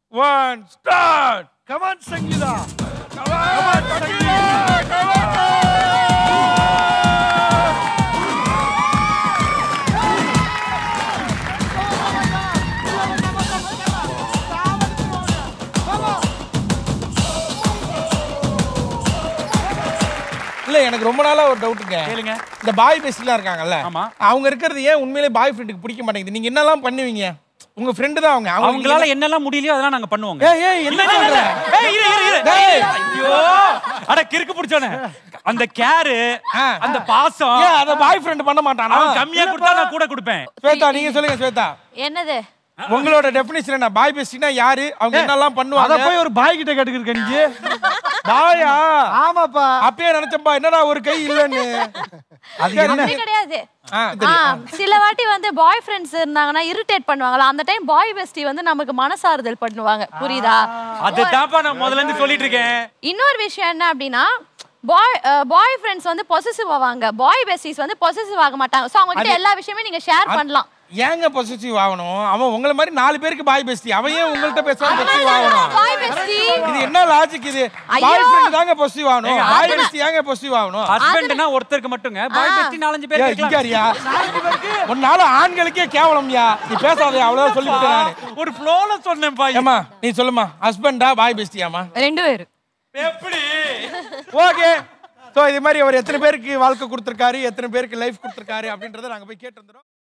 One start come on Sangeetha இல்ல எனக்கு ரொம்ப நாளா ஒரு டவுட்டுங்க கேளுங்க இந்த பாய் பெஸ்ட்லாம் இருக்காங்கல்ல ஆமா. அவங்க இருக்கிறது ஏன் உண்மையிலே பாய் ஃப்ரெண்டுக்கு பிடிக்க மாட்டேங்குது நீங்க என்னெல்லாம் பண்ணுவீங்க உங்க ஃப்ரெண்டு தான் அவங்க அவங்க அவங்களால என்னெல்லாம் முடியலையோ அதெல்லாம் நாங்க பண்ணுவோங்க ஏய் ஏய் என்ன இல்ல, இல்ல, இல்ல. சொல்ற? ஏய், இரு, இரு, இரு. டேய். ஐயோ அட கிறுக்கு பிடிச்சோனே அந்த கேரு ஆ. அந்த பாசம் ஏன் அத பாய் ஃப்ரெண்ட் பண்ண மாட்டானா அவன் கம்மியா கொடுத்தா நான் கூட கொடுப்பேன் ஸ்வேதா நீங்க சொல்லுங்க ஸ்வேதா என்னது உங்களோட டெஃபினிஷன் என்ன பாய் பெஸ்ட்னா யாரு அவங்க என்னெல்லாம் அத பண்ணுவாங்க போய் ஒரு பாய் கிட்ட கேட்டுக்கிட்டு நீ பாயா ஆமாப்பா அப்பயே நினைச்சப்பா என்னடா ஒரு கை இல்லன்னு அது என்ன அப்படி கிடையாது ஆ, ஆ, தெரியும். சில வாட்டி வந்து பாய் ஃப்ரெண்ட்ஸ் இருந்தாங்கன்னா இரிட்டேட் பண்ணுவாங்களா அந்த டைம் பாய் பெஸ்டி வந்து நமக்கு மனசாறுதல் பண்ணுவாங்க புரியுதா அதுதான்ப்பா நான் முதல்ல இருந்து சொல்லிட்டு இருக்கேன் இன்னொரு விஷயம் என்ன அப்படின்னா பாய் பாய் ஃப்ரெண்ட்ஸ் வந்து பொசசிவ் ஆவாங்க பாய் பெஸ்டிஸ் வந்து பொசசிவ் ஆக மாட்டாங்க சோ அவங்க கிட்ட எல்லா விஷயமே நீங்க ஷேர் பண்ணலாம் ஏங்க பொசிட்டிவ் ஆகணும் அவன் உங்கள மாதிரி நாலு பேருக்கு பாய் பெஸ்டி அவன் ஏன் உங்கள்ட்ட பேசாம பொசிட்டிவ் ஆகணும் பாய் பெஸ்டி இது என்ன லாஜிக் இது ஐயோ. பாய் ஃப்ரெண்ட் தாங்க பொசிட்டிவ் ஆகணும் ஏங்க, பாய் பெஸ்டி ஏங்க பொசிட்டிவ் ஆகணும் ஹஸ்பண்ட்னா ஒருத்தருக்கு மட்டுங்க பாய் பெஸ்டி நாலஞ்சு பேர் ஏய், இங்க அறியா உன்னால ஆண்களுக்கே கேவலம்யா நீ பேசாதே அவ்வளவுதான் சொல்லிவிட்டேன் நானு ஒரு ஃப்ளோல சொன்னேன்ப்பா ஏமா நீ சொல்லுமா ஹஸ்பண்டா பாய் பெஸ்டியாமா ரெண்டு பேரு எப்படி ஓகே சோ இது மாதிரி அவர் எத்தனை பேருக்கு வாழ்க்கை கொடுத்திருக்காரு எத்தனை பேருக்கு லைஃப் கொடுத்திருக்காரு அப்படின்றத நாங்க போய் கேட்டு வந்துடும்